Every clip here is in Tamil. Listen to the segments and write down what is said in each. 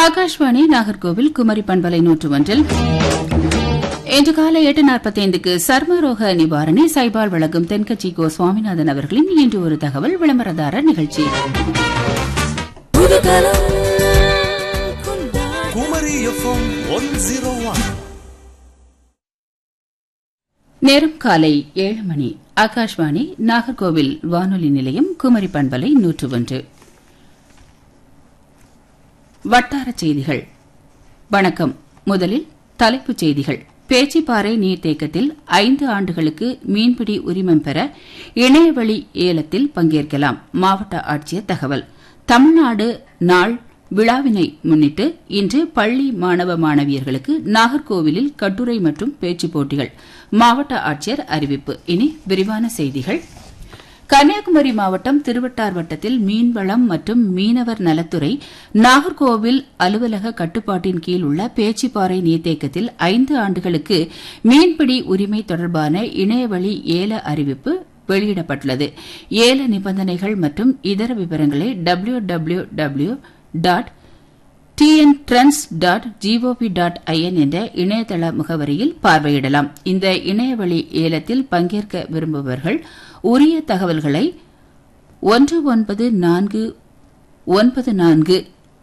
ஆகாஷ்வாணி நாகர்கோவில் குமரி பண்பலை நூற்று ஒன்றில் இன்று காலை எட்டு நாற்பத்தைந்துக்கு சர்மரோக நிவாரணி சைபால் வழங்கும் தென்கட்சி கோ சுவாமிநாதன் அவர்களின் இன்று ஒரு தகவல் விளம்பரதாரர் நிகழ்ச்சி Kumari FM one zero one நேரம் காலை ஏழு மணி ஆகாஷ்வாணி நாகர்கோவில் வானொலி நிலையம் குமரி பண்பலை நூற்று ஒன்று வட்டாரச் செய்திகள் வணக்கம் முதலில் தலைப்புச் செய்திகள் பேச்சிப்பாறை நீர்த்தேக்கத்தில் ஐந்து ஆண்டுகளுக்கு மீன்பிடி உரிமம் பெற இணையவழி ஏலத்தில் பங்கேற்கலாம் மாவட்ட ஆட்சியர் தகவல் தமிழ்நாடு நாள் விழாவினை முன்னிட்டு இன்று பள்ளி மாணவ மாணவியர்களுக்கு நாகர்கோவிலில் கட்டுரை மற்றும் பேச்சுப் போட்டிகள் மாவட்ட ஆட்சியர் அறிவிப்பு இனி விரிவான செய்திகள் கன்னியாகுமரி மாவட்டம் திருவட்டார் வட்டத்தில் மீன்வளம் மற்றும் மீனவர் நலத்துறை நாகர்கோவில் அலுவலக கட்டுப்பாட்டின் கீழ் உள்ள பேச்சிப்பாறை நீர்த்தேக்கத்தில் ஐந்து ஆண்டுகளுக்கு மீன்பிடி உரிமை தொடர்பான இணையவழி ஏல அறிவிப்பு வெளியிடப்பட்டுள்ளது ஏல நிபந்தனைகள் மற்றும் இதர விவரங்களை W W W dot T N trends dot G O V dot I N என்ற இணையதள முகவரியில் பார்வையிடலாம் இந்த இணையவழி ஏலத்தில் பங்கேற்க விரும்புபவர்கள் உரிய தகவல்களை ஒன்று ஒன்பது நான்கு ஒன்பது நான்கு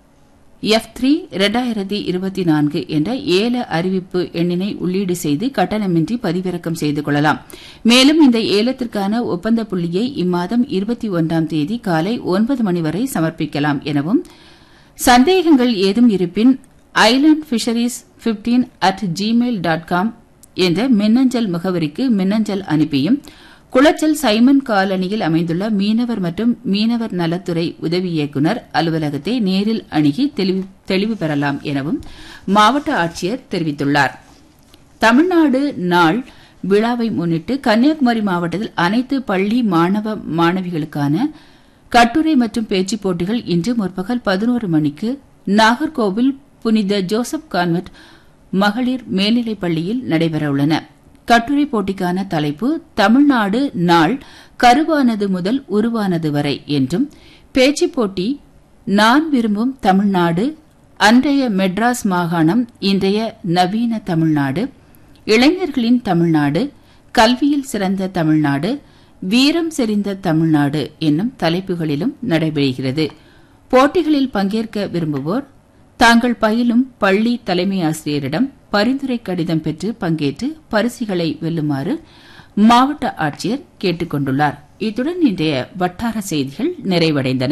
எஃப் த்ரீ இரண்டாயிரத்தி இருபத்தி நான்கு என்ற ஏல அறிவிப்பு எண்ணினை உள்ளீடு செய்து கட்டணமின்றி பதிவிறக்கம் செய்து கொள்ளலாம் மேலும் இந்த ஏலத்திற்கான ஒப்பந்த புள்ளியை இம்மாதம் இருபத்தி ஒன்றாம் தேதி காலை ஒன்பது மணி வரை சமர்ப்பிக்கலாம் எனவும் சந்தேகங்கள் ஏதும் இருப்பின் island fisheries fifteen at Gmail dot com என்ற மின்னஞ்சல் முகவரிக்கு மின்னஞ்சல் அனுப்பியும் குளச்சல் சைமன் காலனியில் அமைந்துள்ள மீனவர் மற்றும் மீனவர் நலத்துறை உதவி இயக்குநர் அலுவலகத்தை நேரில் அணுகி தெளிவு பெறலாம் எனவும் மாவட்ட ஆட்சியர் தெரிவித்துள்ளார் தமிழ்நாடு நாள் விழாவை முன்னிட்டு கன்னியாகுமரி மாவட்டத்தில் அனைத்து பள்ளி மாணவ மாணவிகளுக்கான கட்டுரை மற்றும் பேச்சுப் போட்டிகள் இன்று முற்பகல் பதினோரு மணிக்கு நாகர்கோவில் புனித ஜோசப் கான்வென்ட் மகளிர் மேல்நிலைப் பள்ளியில் நடைபெறவுள்ளன கட்டுரை போட்டிக்கான தலைப்பு தமிழ்நாடு நாள் கருவானது முதல் உருவானது வரை என்றும் பேச்சுப் போட்டி நான் விரும்பும் தமிழ்நாடு அன்றைய மெட்ராஸ் மாகாணம் இன்றைய நவீன தமிழ்நாடு இளைஞர்களின் தமிழ்நாடு கல்வியில் சிறந்த தமிழ்நாடு வீரம் செறிந்த தமிழ்நாடு என்னும் தலைப்புகளிலும் நடைபெறுகிறது போட்டிகளில் பங்கேற்க விரும்புவோர் தாங்கள் பயிலும் பள்ளி தலைமை ஆசிரியரிடம் பரிந்துரை கடிதம் பெற்று பங்கேற்று பரிசுகளை வெல்லுமாறு மாவட்ட ஆட்சியர் கேட்டுக் கொண்டுள்ளார் இத்துடன் இன்றைய வட்டார செய்திகள் நிறைவடைந்தன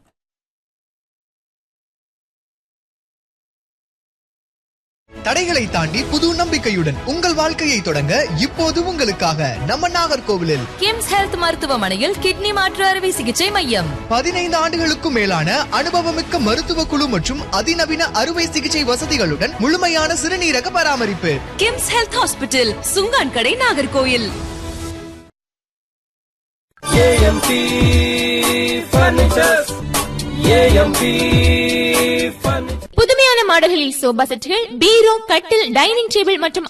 தடைகளை தாண்டி புது நம்பிக்கையுடன் உங்கள் வாழ்க்கையை தொடங்க இப்போது உங்களுக்காக நம்ம நாகர்கோவிலில் கிம்ஸ் ஹெல்த் மருத்துவமனையில் கிட்னி மாற்று அறுவை சிகிச்சை மையம் பதினைந்து ஆண்டுகளுக்கும் மேலான அனுபவமிக்க மருத்துவ குழு மற்றும் அதிநவீன அறுவை சிகிச்சை வசதிகளுடன் முழுமையான சிறுநீரக பராமரிப்பு KIMS health hospital Chunkankadai Nagercoil A M P furnitures A M P furniture புதுமையான மாடல்களில் சோபா செட்டுகள் பீரோ கட்டில் டைனிங் டேபிள் மற்றும்